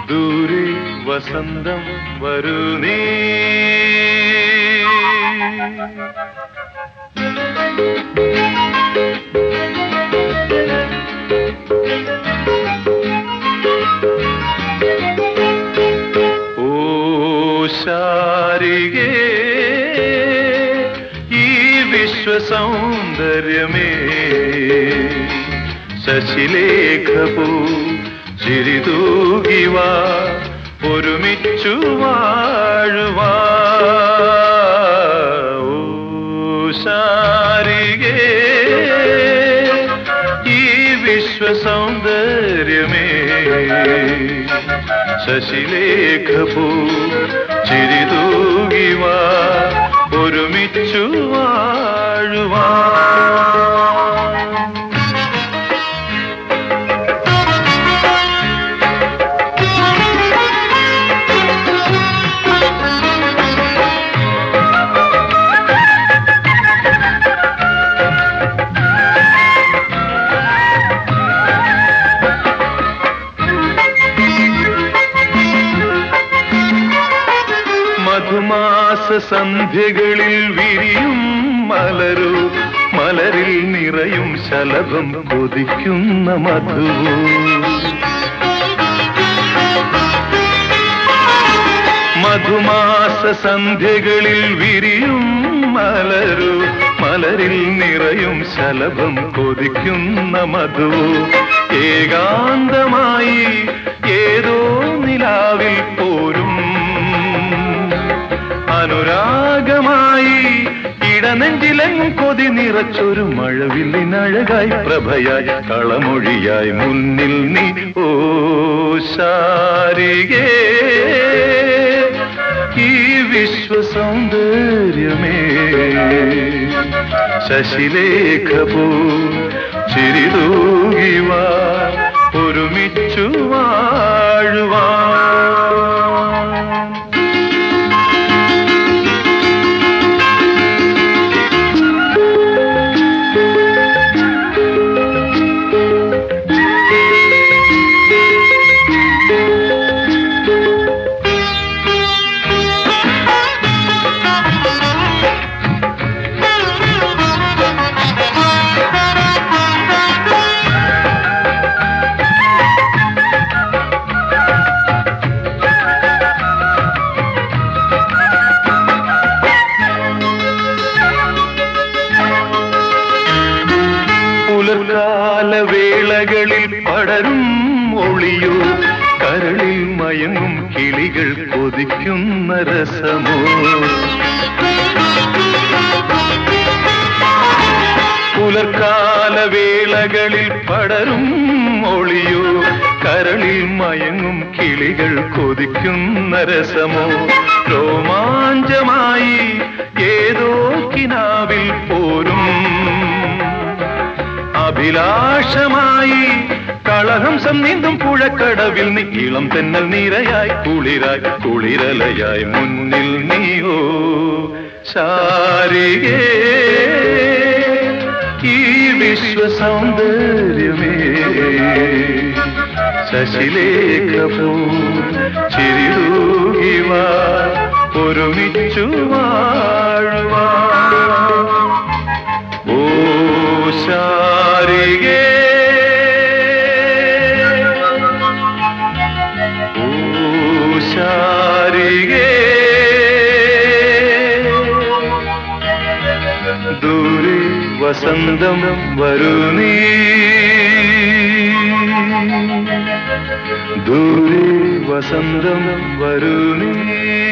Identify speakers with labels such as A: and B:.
A: ദൂരെ വസന്തം വരൂ നീ ഓ ശാരികേ ഈ വിശ്വസൗന്ദര്യമേ ശശിലേഖപൂ ചിരിതൂകിവ ഒരുമിച്ചു വാഴുവാ ഓ ശാരികേ ഈ വിശ്വസൗന്ദര്യമേ ശശിലേഖപൂ ചിരിതൂകിവ ഒരുമിച്ചു വാഴുവാ മധുമാസ സന്ധ്യകളിൽ വിരിയും മലരു മലരിൽ നിറയും ശലഭം കൊതിക്കുന്ന മധു മധുമാസ സന്ധ്യകളിൽ വിരിയും മലരു മലരിൽ നിറയും ശലഭം കൊതിക്കുന്ന മധു ഏകാന്തമായി ഏതോ നിലാവിൽ പോരും അനുരാഗമായി ഇടനെഞ്ചിലെങ്ങും കൊതി നിറച്ചൊരു മഴവില്ലിനഴകായി പ്രഭയായി കളമൊഴിയായി മുന്നിൽ നീ ഓ ശാരികേ ഈ വിശ്വസൗന്ദര്യമേ ശശിലേഖപൂ ചിരിതൂകിവ ഒരുമിച്ചു വാഴുവാ പുലർകാല വേളകളിൽ പടരും ഒളിയോ കരളിൽ മയങ്ങും കിളികൾ കൊതിക്കുന്ന രസമോ പുലർകാല വേളകളിൽ പടരും ഒളിയോ കരളിൽ മയങ്ങും കിളികൾ കൊതിക്കുന്ന രസമോ രോമാഞ്ചമായി ഏതോ കിനാവിൽ പോരും അഭിലാഷമായി കളഹംസം നീന്തും പുഴക്കടവിൽ നീ ഇളം തെന്നൽ നീരയായി കുളിരായി കുളിരലയായി മുന്നിൽ നീയോ ശാരികേ ഈ വിശ്വസൗന്ദര്യമേ ശശിലേഖപൂ ചിരിതൂകിവ ഒരുമിച്ചു വാഴുവാ ഓ ശാരികേ ഓ ശാരികേ ദൂരെ വസന്തം വരൂ നീ ദൂരെ വസന്തം വരൂ നീ